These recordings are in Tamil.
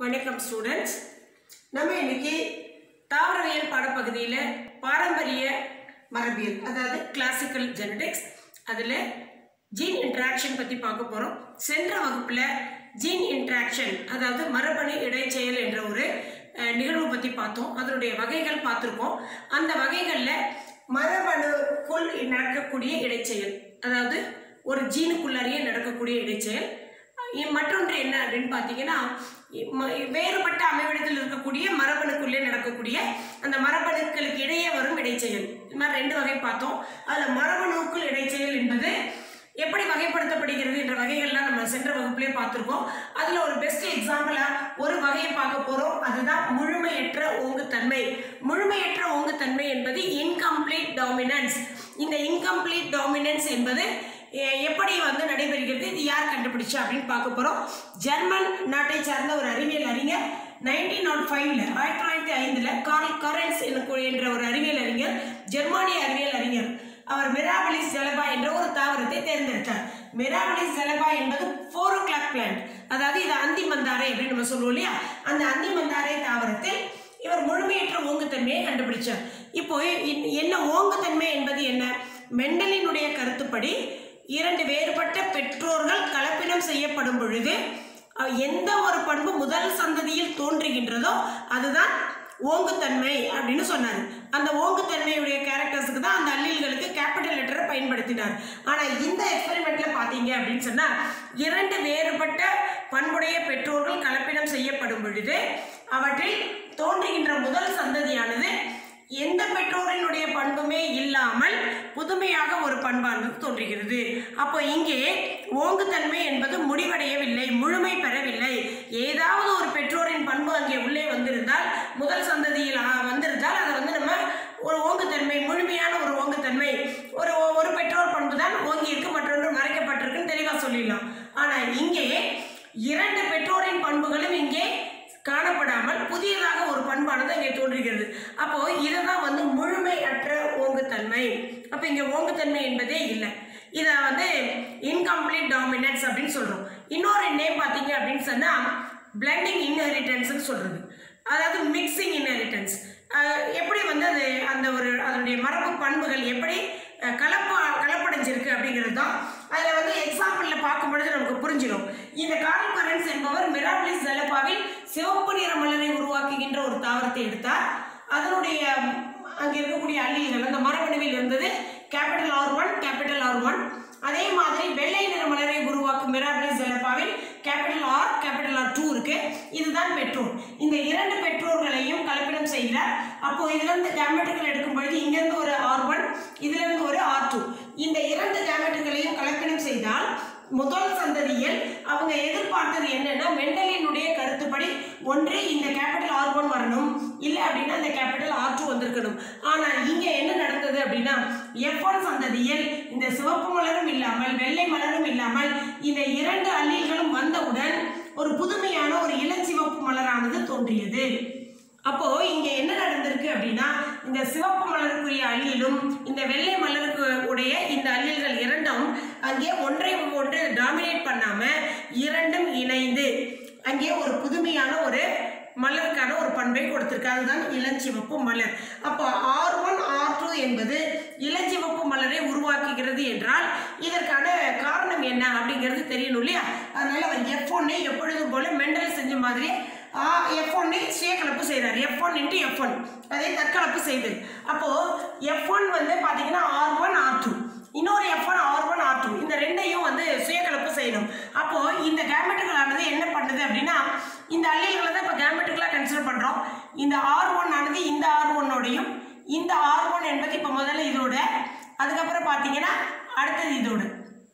வணக்கம் ஸ்டூடெண்ட்ஸ் நம்ம இன்னைக்கு தாவரவியல் பாடப்பகுதியில் பாரம்பரிய மரபியல் அதாவது கிளாசிக்கல் ஜெனடிக்ஸ் அதில் ஜீன் இன்ட்ராக்ஷன் பற்றி பார்க்க போகிறோம் சென்ற வகுப்பில் ஜீன் இன்ட்ராக்ஷன் அதாவது மரபணு இடைச்செயல் என்ற ஒரு அஹ், நிகழ்வு பற்றி பார்த்தோம் அதனுடைய வகைகள் பார்த்துருக்கோம் அந்த வகைகளில் மரபணுக்குள் நடக்கக்கூடிய இடைச்செயல் அதாவது ஒரு ஜீனுக்குள்ளாரியே நடக்கக்கூடிய இடைச்செயல் இ- மற்றொன்று என்ன அப்படின்னு பார்த்தீங்கன்னா இ- ம- வேறுபட்ட அமைவிடத்தில் இருக்கக்கூடிய மரபணுக்குள்ளே நடக்கக்கூடிய அந்த மரபணுக்களுக்கு இடையே வரும் இடைச்செயல் இது மாதிரி ரெண்டு வகை பார்த்தோம் அதில் மரபணுக்குள் இடைச்செயல் என்பது எப்படி வகைப்படுத்தப்படுகிறது என்ற வகைகள்லாம் நம்ம சென்ற வகுப்புலேயே பார்த்துருக்கோம் அதில் ஒரு பெஸ்ட் எக்ஸாம்பிளாக ஒரு வகையை பார்க்க போகிறோம் அதுதான் முழுமையற்ற ஓங்குத்தன்மை முழுமையற்ற ஓங்குத்தன்மை என்பது இன்கம்ப்ளீட் டாமினன்ஸ் இந்த இன்கம்ப்ளீட் டாமினன்ஸ் என்பது எ- எப்படி வந்து நடைபெறுகிறது இது யார் கண்டுபிடிச்சா அப்படின்னு பார்க்க போகிறோம் ஜெர்மன் நாட்டை சார்ந்த ஒரு அறிவியல் அறிஞர் நைன்டீன் நாட் ஃபைவ்ல ஆயிரத்தி தொள்ளாயிரத்தி ஐந்தில் கார்ல் கரன்ஸ் என்ற ஒரு அறிவியல் அறிஞர் ஜெர்மானிய அறிவியல் அறிஞர் அவர் மிராபலிஸ் ஜலபா என்ற ஒரு தாவரத்தை தேர்ந்தெடுத்தார் மிராபலிஸ் ஜலபா என்பது ஃபோர் ஓ கிளாக் பிளான்ட் அதாவது இது அந்தி மந்தாரை அப்படின்னு நம்ம சொல்லுவோம் இல்லையா அந்த அந்தி மந்தாரை தாவரத்தில் இவர் முழுமையற்ற ஓங்குத்தன்மையை கண்டுபிடிச்சார் இப்போ இன்- என்ன ஓங்குத்தன்மை என்பது என்ன மெண்டலினுடைய கருத்துப்படி இரண்டு வேறுபட்ட பெற்றோர்கள் கலப்பினம் செய்யப்படும் பொழுது அஹ், எந்த ஒரு பண்பு முதல் சந்ததியில் தோன்றுகின்றதோ அதுதான் ஓங்குத்தன்மை அப்படின்னு சொன்னார் அந்த ஓங்குத்தன்மையுடைய கேரக்டர்ஸுக்கு தான் அந்த அல்லீல்களுக்கு கேபிட்டல் லெட்டரை பயன்படுத்தினார் ஆனால் இந்த எக்ஸ்பெரிமெண்ட்ல பார்த்தீங்க அப்படின்னு சொன்னால் இரண்டு வேறுபட்ட பண்புடைய பெற்றோர்கள் கலப்பினம் செய்யப்படும் பொழுது அவற்றில் தோன்றுகின்ற முதல் சந்ததியானது எந்த பெற்றோரினுடைய பண்புமே இல்லாமல் புதுமையாக ஒரு பண்பானது தோன்றுகிறது அப்போ இங்கே ஓங்குத்தன்மை என்பது முடிவடையவில்லை முழுமை பெறவில்லை ஏதாவது ஒரு பெற்றோரின் பண்பு அங்கே உள்ளே வந்திருந்தால் முதல் சந்ததியில் ஆ, வந்திருந்தால் அதை வந்து நம்ம ஒரு ஓங்குத்தன்மை முழுமையான ஒரு ஓங்குத்தன்மை ஒரு ஒரு பெற்றோர் பண்பு தான் ஓங்கி இருக்கு மற்றொன்று மறைக்கப்பட்டிருக்குன்னு தெளிவாக சொல்லிடலாம் ஆனால் இங்கே இரண்டு பெற்றோரின் பண்புகளும் இங்கே காணப்படாமல் புதியதாக ஒரு பண்பானது இங்கே தோன்றுகிறது அப்போ இதுதான் வந்து முழுமையற்ற ஓங்குத்தன்மை அப்போ இங்கே ஓங்குத்தன்மை என்பதே இல்லை இதை வந்து இன்கம்ப்ளீட் டாமினன்ஸ் அப்படின்னு சொல்கிறோம் இன்னொரு நேம் பார்த்தீங்க அப்படின்னு சொன்னால் பிளண்டிங் இன்ஹெரிட்டன்ஸ்னு சொல்கிறது அதாவது மிக்சிங் இன்ஹெரிட்டன்ஸ் எப்படி வந்து அது அந்த ஒரு அதனுடைய மரபு பண்புகள் எப்படி அஹ், கலப்பு கலப்படைஞ்சிருக்கு அப்படிங்கிறது தான் அதில் வந்து எக்ஸாம்பிளில் பார்க்கும் பொழுது நமக்கு புரிஞ்சிடும் இந்த கார்ல் கரன்ஸ் என்பவர் மிராபிலிஸ் ஜலப்பாவில் சிவப்பு நிற மலரை உருவாக்குகின்ற ஒரு தாவரத்தை எடுத்தார் அதனுடைய ம், அங்கே இருக்கக்கூடிய அல்லீல்கள் அந்த மரபணுவில் இருந்தது capital R one capital R one அதே மாதிரி வெள்ளை நிற மலரை உருவாக்கும் மிராபிலிஸ் ஜலப்பாவில் capital R capital R two இருக்கு இதுதான் பெற்றோர் இந்த இரண்டு பெற்றோர்களையும் கலப்பினம் செய்கிறார் அப்போ இதுல இருந்து கேமெட்டுகள் எடுக்கும் பொழுது இங்கிருந்து ஒரு ஆர் ஒன் இதுல இருந்து ஒரு ஆர் டூ இந்த இரண்டு கேமெட்டுகளையும் கலப்பினம் செய்தால் முதல் சந்ததியில் அவங்க எதிர்பார்த்தது என்னன்னா மெண்டலினுடைய கருத்துப்படி ஒன்று இந்த கேபிட்டல் ஆர் ஒன் வரணும் இல்லை அப்படின்னா இந்த கேபிட்டல் ஆர் டூ வந்திருக்கணும் ஆனால் இங்கே என்ன நடந்தது அப்படின்னா எஃப் ஒன் சந்ததியில் இந்த சிவப்பு மலரும் இல்லாமல் வெள்ளை மலரும் இல்லாமல் இந்த இரண்டு அல்லீல்களும் வந்தவுடன் ஒரு புதுமையான ஒரு இளஞ்சிவப்பு மலரானது தோன்றியது அப்போ இங்க என்ன நடந்திருக்கு அப்படின்னா இந்த சிவப்பு மலருக்குரிய அல்லிலும் இந்த வெள்ளை மலருக்கு உடைய இந்த அல்லில்கள் இரண்டும் அங்கே ஒன்றை ஒன்று டாமினேட் பண்ணாம இரண்டும் இணைந்து அங்கே ஒரு புதுமையான ஒரு மலருக்கான ஒரு பண்பை கொடுத்திருக்கு அதுதான் இளஞ்சிவப்பு மலர் அப்போ ஆர் ஒன் ஆர் டூ என்பது இளஞ்சிவப்பு மலரை உருவாக்குகிறது என்றால் இதற்கான காரணம் என்ன அப்படிங்கிறது தெரியணும் இல்லையா அதனால அவர் எஃப் ஒன்னை எப்பொழுதும் போல மெண்டல் செஞ்ச மாதிரி எஃப் ஒன்னை சுயக்கலப்பு செய்கிறார் F one into F one அதை தற்கலப்பு செய்தல் அப்போது எஃப் ஒன் வந்து பார்த்தீங்கன்னா ஆர் ஒன் ஆர் டூ இன்னொரு F one R one R two இந்த ரெண்டையும் வந்து சுயக்கலப்பு செய்யணும் அப்போது இந்த கேமெட்டுகளானது என்ன பண்ணுது அப்படின்னா இந்த அல்லீல்களை தான் இப்போ கேமெட்டுகளாக கன்சிடர் பண்ணுறோம் இந்த ஆர் ஒன் ஆனது இந்த ஆர் ஒன்னோடையும் இந்த ஆர் ஒன் என்பது இப்போ முதல்ல இதோட அதுக்கப்புறம் பார்த்தீங்கன்னா அடுத்தது இதோட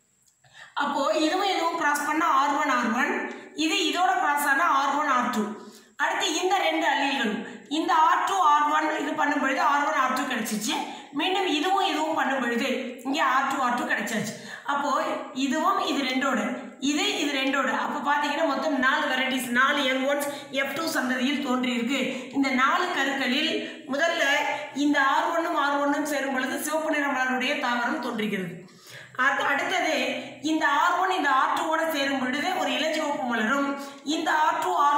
அப்போ இதுவும் இதுவும் கிராஸ் பண்ணா ஆர் ஒன் ஆர் ஒன் இது இதோட கிராஸ் ஆனா ஆர் ஒன் ஆர் டூ அடுத்து இந்த ரெண்டு அல்லீல்களும் இந்த ஆர் டூ ஆர் ஒன் இது பண்ணும் பொழுது ஆர் ஒன் ஆர் டூ கிடைச்சிச்சு மீண்டும் இதுவும் இதுவும் பண்ணும் பொழுது இங்கே ஆர் டூ ஆர் டூ கிடைச்சாச்சு அப்போ இதுவும் இது ரெண்டோட இது இது ரெண்டோட அப்போ பார்த்தீங்கன்னா மொத்தம் நாலு வெரைட்டிஸ் நாலு யங் ஒன்ஸ் எஃப் டூ சந்ததியில் தோன்றியிருக்கு இந்த நாலு கருக்களில் முதல்ல இந்த ஆர் ஒன்னும் ஆர் ஒன்னும் சேரும் பொழுது சிவப்பு நிற மலருடைய தாவரம் தோன்றுகிறது அது அடுத்தது இந்த ஆர் ஒன் இந்த ஆர் டூவோட சேரும் பொழுது ஒரு இளஞ்சிவப்பு மலரும் இந்த ஆர் டூ ஆர் ஒன்னும் சேரும்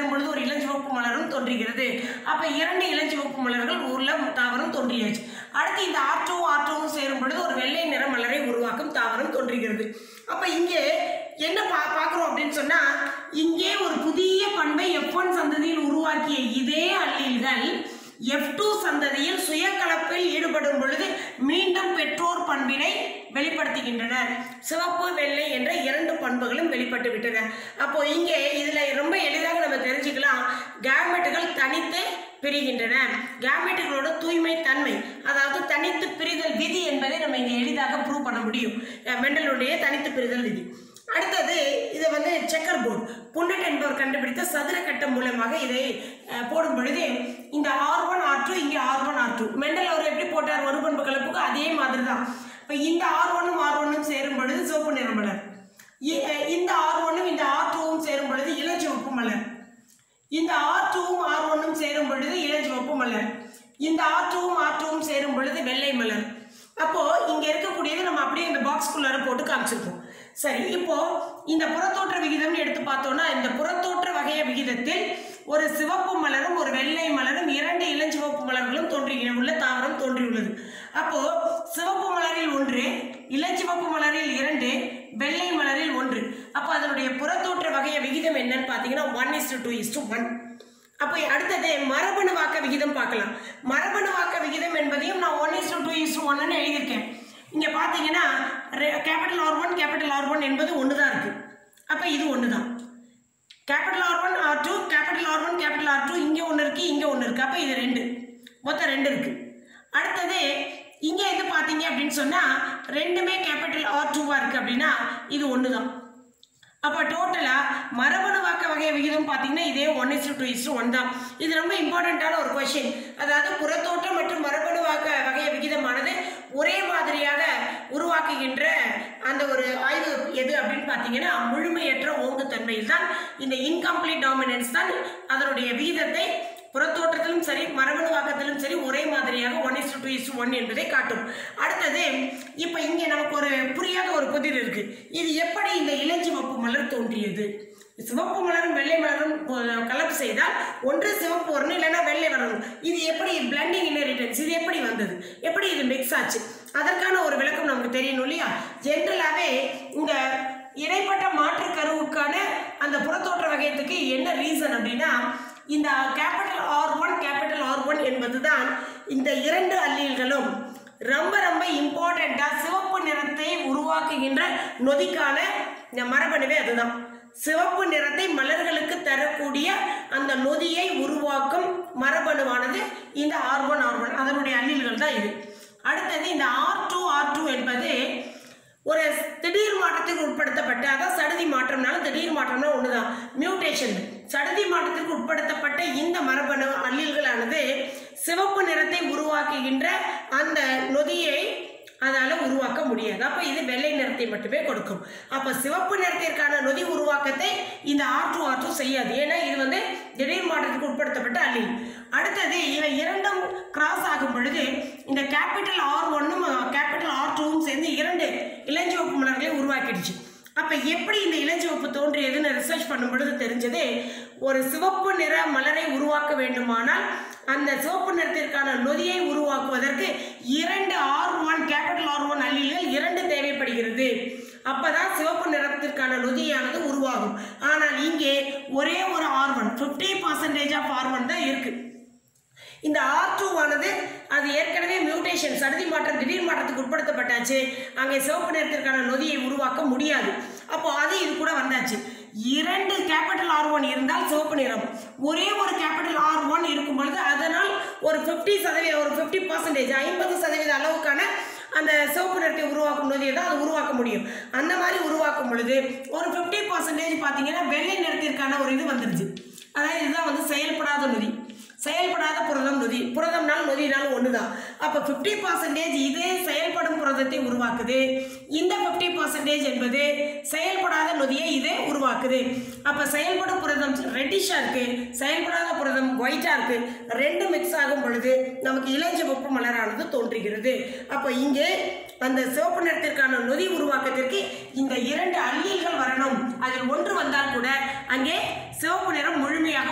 சேரும் பொழுது ஒரு இளஞ்சிவப்பு மலரும் தோன்றுகிறது அப்ப இரண்டு இளஞ்சிவப்பு மலர்கள் உள்ள தாவரம் தோன்றியாச்சு அடுத்து இந்த ஆற்றவும் ஆற்றவும் சேரும் பொழுது ஒரு வெள்ளை நிற மலரை உருவாக்கும் தாவரம் தோன்றுகிறது அப்ப இங்கே என்ன பா பார்க்குறோம் அப்படின்னு சொன்னா இங்கே ஒரு புதிய பண்பை எஃப் ஒன் சந்ததியில் உருவாக்கிய இதே அல்லீல்கள் எஃப் டூ சந்ததியில் சுய கலப்பில் ஈடுபடும் பொழுது மீண்டும் பெற்றோர் பண்பினை வெளிப்படுத்துகின்றனர் சிவப்பு வெள்ளை என்ற இரண்டு பண்புகளும் வெளிப்பட்டு விட்டன அப்போ இங்கே இதுல ரொம்ப எளிதாக நம்ம தெரிஞ்சுக்கலாம் கேமெட்டுகள் தனித்து பிரிகின்றன கேமெட்டுகளோட தூய்மை தன்மை அதாவது தனித்து பிரிதல் விதி என்பதை நம்ம இங்கே எளிதாக ப்ரூவ் பண்ண முடியும் அஹ் மெண்டலுடைய தனித்து பிரிதல் விதி அடுத்தது இதை வந்து செக்கர் போர்டு புன்னட் என்பவர் கண்டுபிடித்த சதுர கட்டம் மூலமாக இதை அஹ், போடும் பொழுது இந்த ஆர் ஒன் ஆர் டூ இங்கே R one R two Mendel அவர் எப்படி போட்டார் ஒரு பண்பு கலப்புக்கு அதே மாதிரி தான் இப்போ இந்த ஆர் ஒன்னும் ஆர் ஒன்னும் சேரும் பொழுது சிவப்பு நிற மலர் இ- அஹ், இந்த ஆர் ஒன்னும் இந்த ஆர் டூவும் சேரும் பொழுது இளஞ்சிவப்பு மலர் இந்த ஆர் டூவும் ஆர் ஒன்னும் சேரும் பொழுது இளஞ்சிவப்பு மலர் இந்த ஆர் டூவும் ஆர் டூவும் சேரும் பொழுது வெள்ளை மலர் அப்போ இங்க இருக்கக்கூடியது நம்ம அப்படியே இந்த பாக்ஸ்குள்ளார போட்டு காமிச்சிருக்கோம் சரி இப்போ இந்த புறத்தோற்ற விகிதம்னு எடுத்து பார்த்தோம்னா இந்த புறத்தோற்ற வகைய விகிதத்தில் ஒரு சிவப்பு மலரும் ஒரு வெள்ளை மலரும் இரண்டு இளஞ்சிவப்பு மலர்களும் தோன்றுகிற உள்ள தாவரம் தோன்றியுள்ளது அப்போ சிவப்பு மலரில் ஒன்று இளஞ்சிவப்பு மலரில் இரண்டு வெள்ளை மலரில் ஒன்று அப்போ அதனுடைய புறத்தோற்ற வகைய விகிதம் என்னன்னு பார்த்தீங்கன்னா one is two is one அப்போ அடுத்தது மரபணு வாக்க விகிதம் பார்க்கலாம் மரபணு வாக்க விகிதம் என்பதையும் நான் ஒன் இஸ் டூ இஸ் ஒன்னு எழுதியிருக்கேன் இங்கே பார்த்தீங்கன்னா capital R one capital R one என்பது ஒன்று தான் இருக்குது அப்போ இது ஒன்று தான் capital R one R two capital R one capital R two இங்கே ஒன்று இருக்குது இங்கே ஒன்று இருக்குது அப்போ இது ரெண்டு மொத்தம் ரெண்டு இருக்குது அடுத்தது இங்கே இது பார்த்தீங்க அப்படின்னு சொன்னால் ரெண்டுமே கேபிட்டல் ஆர் டூவாக இருக்குது அப்படின்னா இது ஒன்று தான் அப்போ டோட்டலாக மரபணு வாக்க வகை விகிதம் பார்த்தீங்கன்னா இதே one is two is one தான் இது ரொம்ப இம்பார்ட்டண்ட்டான ஒரு கொஷின் அதாவது புறத்தோட்டம் மற்றும் மரபணு வாக்க வகை விகிதமானது ஒரே மாதிரியாக உருவாக்குகின்ற அந்த ஒரு ஆய்வு எது அப்படின்னு பார்த்தீங்கன்னா முழுமையற்ற ஓங்குத்தன்மையில் தான் இந்த இன்கம்ப்ளீட் டாமினன்ஸ் தான் அதனுடைய விகிதத்தை புறத்தோற்றத்திலும் சரி மரபணு வாக்கத்திலும் சரி ஒரே மாதிரியாக one is two is one என்பதை காட்டும் அடுத்தது இப்போ இங்கே நமக்கு ஒரு புரியாத ஒரு புதிர் இருக்கு இது எப்படி இந்த இளஞ்சிவப்பு மலர் தோன்றியது சிவப்பு மலரும் வெள்ளை மலரும் போ- கலப்பு செய்தால் ஒன்று சிவப்பு வரணும் இல்லைன்னா வெள்ளை வரணும் இது எப்படி பிளண்டிங் இன்ஹெரிட்டன்ஸ் இது எப்படி வந்தது எப்படி இது மிக்ஸ் ஆச்சு அதற்கான ஒரு விளக்கம் நமக்கு தெரியணும் இல்லையா ஜென்ரலாகவே இந்த இடைப்பட்ட மாற்று கருவுக்கான அந்த புறத்தோற்ற வகையத்துக்கு என்ன ரீசன் அப்படின்னா இந்த capital R one capital R one என்பதுதான் இந்த இரண்டு அல்லீல்களும் ரொம்ப ரொம்ப இம்பார்ட்டண்ட்டாக சிவப்பு நிறத்தை உருவாக்குகின்ற நொதிக்கான இந்த மரபணுவே அதுதான் சிவப்பு நிறத்தை மலர்களுக்கு தரக்கூடிய அந்த நொதியை உருவாக்கும் மரபணுவானது இந்த ஆர் ஒன் ஆர் ஒன் அதனுடைய அல்லீல்கள் தான் இது அடுத்தது இந்த ஆர் டூ ஆர் டூ என்பது ஒரு திடீர் மாற்றத்துக்கு உட்படுத்தப்பட்ட அதான் சடுதி மாற்றம்னால திடீர் மாற்றம்னா ஒண்ணுதான் மியூட்டேஷன் சடுதி மாற்றத்திற்கு உட்படுத்தப்பட்ட இந்த மரபணு அல்லீல்களானது சிவப்பு நிறத்தை உருவாக்குகின்ற அந்த நொதியை அதால உருவாக்க முடியாது அப்ப இது வெள்ளை நிறத்தை மட்டுமே கொடுக்கும் அப்ப சிவப்பு நிறத்திற்கான நொதி உருவாக்கத்தை இந்த ஆர் டூ ஆர் டூ செய்யாது ஏன்னா இது வந்து திடீர் மாற்றத்துக்கு உட்படுத்தப்பட்ட அல்லீல் அடுத்தது இவை இரண்டும் கிராஸ் ஆகும் பொழுது இந்த கேபிட்டல் ஆர் ஒன்னும் கேபிட்டல் ஆர் டூவும் சேர்ந்து இரண்டு இளஞ்சிவப்பு மலர்களை உருவாக்கிடுச்சு அப்ப எப்படி இந்த இளஞ்சிவப்பு தோன்றியதுன்னு ரிசர்ச் பண்ணும் பொழுது தெரிஞ்சது ஒரு சிவப்பு நிற மலரை உருவாக்க வேண்டுமானால் அந்த சிவப்பு நிறத்திற்கான நொதியை உருவாக்குவதற்கு இரண்டு R one capital R one அல்லீல்கள் இரண்டு தேவைப்படுகிறது அப்பதான் சிவப்பு நிறத்திற்கான நொதியானது உருவாகும் ஆனால் இங்கே ஒரே ஒரு R one fifty percentage of R one தான் இருக்கு இந்த ஆர் டூ ஆனது அது ஏற்கனவே மியூட்டேஷன் சடுதி மாற்றம் திடீர் மாற்றத்துக்கு உட்படுத்தப்பட்டாச்சு அங்கே சிவப்பு நிறத்திற்கான நொதியை உருவாக்க முடியாது அப்போ அது இது கூட வந்தாச்சு இரண்டு கேபிட்டல் ஆர் ஒன் இருந்தால் சிவப்பு நிறம் ஒரே ஒரு கேபிட்டல் ஆர் ஒன் இருக்கும் பொழுது அதனால் ஒரு ஃபிஃப்டி சதவீதம் ஒரு ஃபிஃப்டி பர்சன்டேஜ் ஐம்பது சதவீத அளவுக்கான அந்த சிவப்பு நிறத்தை உருவாக்கும் நொதியை தான் அது உருவாக்க முடியும் அந்த மாதிரி உருவாக்கும் பொழுது ஒரு ஃபிஃப்டி பர்சன்டேஜ் பார்த்தீங்கன்னா வெள்ளை நிறத்திற்கான ஒரு இது வந்துருச்சு அதாவது இதுதான் வந்து செயல்படாத நொதி செயல்படாத புரதம் நொதி புரதம்னாலும் நொதினாலும் ஒன்று தான் அப்போ ஃபிஃப்டி பர்சன்டேஜ் இது செயல்படும் புரதத்தை உருவாக்குது இந்த ஃபிஃப்டி பர்சன்டேஜ் என்பது செயல்படாத நொதியை இது உருவாக்குது அப்போ செயல்படும் புரதம் ரெட்டிஷாக இருக்கு செயல்படாத புரதம் ஒயிட்டாக இருக்கு ரெண்டு மிக்ஸ் ஆகும் பொழுது நமக்கு இளஞ்சிவப்பு மலரானது தோன்றுகிறது அப்போ இங்கே அந்த சிவப்பு நிறத்திற்கான நொதி உருவாக்கத்திற்கு இந்த இரண்டு அல்லீல்கள் வரணும் அதில் ஒன்று வந்தால் கூட அங்கே சிவப்பு நிறம் முழுமையாக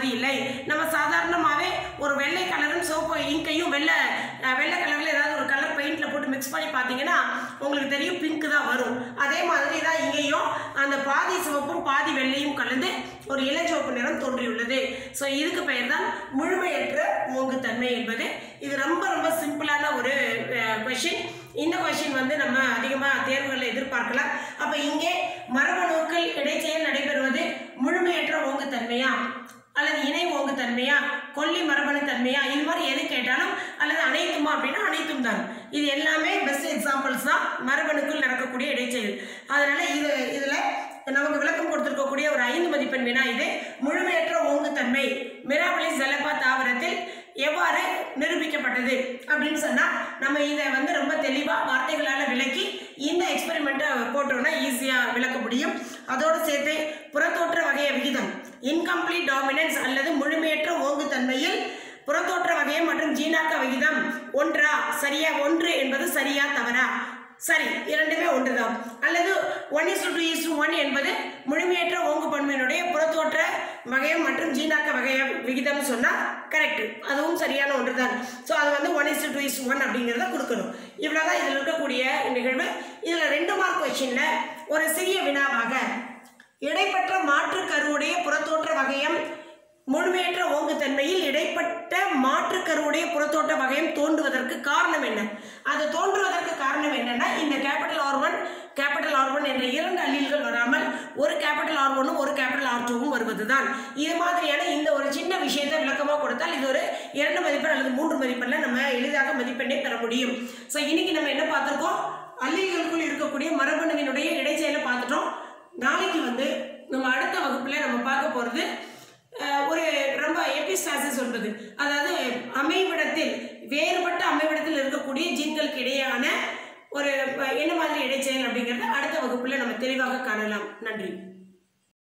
மாதிரி இல்லை நம்ம சாதாரணமாகவே ஒரு வெள்ளை கலரும் சோப்பு இங்கையும் வெள்ளை அஹ், வெள்ளை கலரில் ஏதாவது ஒரு கலர் பெயிண்டில் போட்டு மிக்ஸ் பண்ணி பார்த்தீங்கன்னா உங்களுக்கு தெரியும் பிங்க் தான் வரும் அதே மாதிரி தான் இங்கேயும் அந்த பாதி சிவப்பும் பாதி வெள்ளையும் கலந்து ஒரு இளஞ்சிவப்பு நிறம் தோன்றியுள்ளது ஸோ இதுக்கு பெயர் தான் முழுமையற்ற ஓங்குத்தன்மை என்பது இது ரொம்ப ரொம்ப சிம்பிளான ஒரு கொஷின் இந்த கொஷின் வந்து நம்ம அதிகமாக தேர்வுகளில் எதிர்பார்க்கலாம் அப்போ இங்கே மரபணுக்கள் இடைச்செயல் நடைபெறுவது முழுமையற்ற ஓங்குத்தன்மையா அல்லது இணை ஓங்குத்தன்மையா கொல்லி மரபணு தன்மையா இது மாதிரி எது கேட்டாலும் அல்லது அனைத்துமா அப்படின்னா அனைத்தும் தான் இது எல்லாமே பெஸ்ட் எக்ஸாம்பிள்ஸ் தான் மரபணுக்குள் நடக்கக்கூடிய இடைச்செயல் அதனால இது இதில் நமக்கு விளக்கம் கொடுத்திருக்கக்கூடிய ஒரு ஐந்து மதிப்பெண் வினா இது முழுமையற்ற ஓங்குத்தன்மை மிராபலிஸ் ஜலபா தாவரத்தில் எவ்வாறு நிரூபிக்கப்பட்டது அப்படின்னு சொன்னா நம்ம இதை வந்து ரொம்ப தெளிவா வார்த்தைகளால விளக்கி இந்த எக்ஸ்பெரிமெண்ட்டை போட்டோம்னா ஈஸியா விளக்க முடியும் அதோடு சேர்த்து புறத்தோற்ற வகைய விகிதம் இன்கம்ப்ளீட் டாமினன்ஸ் அல்லது முழுமையற்ற ஓங்குத்தன்மையில் புறத்தோற்ற வகையம் மற்றும் ஜீனாக்க விகிதம் ஒன்றா சரியா ஒன்று என்பது சரியா தவறா சரி இரண்டுமே ஒன்றுதான் அல்லது one is two is one என்பது முழுமையற்ற ஓங்கு பன்மையினுடைய புறத்தோற்ற வகையம் மற்றும் ஜீனாக்க வகைய விகிதம் சொன்னால் கரெக்ட் அதுவும் சரியான ஒன்று தான் ஸோ அது வந்து one is two is one அப்படிங்கிறத கொடுக்கணும் இவ்வளோதான் இதில் இருக்கக்கூடிய நிகழ்வு இதில் ரெண்டு மார்க் கொஷினில் ஒரு சிறிய வினாவாக இடைப்பட்ட மாற்று கருவுடைய புறத்தோற்ற வகையம் முழுமையற்ற ஓங்குத்தன்மையில் இடைப்பட்ட மாற்று கருவுடைய புறத்தோட்ட வகையம் தோன்றுவதற்கு காரணம் என்ன அது தோன்றுவதற்கு காரணம் என்னன்னா இந்த capital R one capital R one என்ற இரண்டு அல்லீல்கள் வராமல் ஒரு கேபிட்டல் ஆர் ஒன்னும் ஒரு கேபிட்டல் ஆர் டூவும் வருவதுதான் இது மாதிரியான இந்த ஒரு சின்ன விஷயத்தை விளக்கமாக கொடுத்தால் இது ஒரு இரண்டு மதிப்பெண் அல்லது மூன்று மதிப்பெண்ல நம்ம எளிதாக மதிப்பெண்ணை பெற முடியும் ஸோ இன்னைக்கு நம்ம என்ன பார்த்துருக்கோம் அல்லீல்களுக்குள் இருக்கக்கூடிய மரபணுவினுடைய இடைச்செயலை பார்த்துட்டோம் நாளைக்கு வந்து நம்ம அடுத்த வகுப்புல நம்ம பார்க்க போறது அஹ், ஒரு ரொம்ப எபிஸ்டாசிஸ் சொல்றது அதாவது அமைவிடத்தில் வேறுபட்ட அமைவிடத்தில் இருக்கக்கூடிய ஜீன்களுக்கு இடையேயான ஒரு அஹ், என்ன மாதிரி இடைச்செயல் அப்படிங்கிறத அடுத்த வகுப்புல நம்ம தெளிவாக காணலாம் நன்றி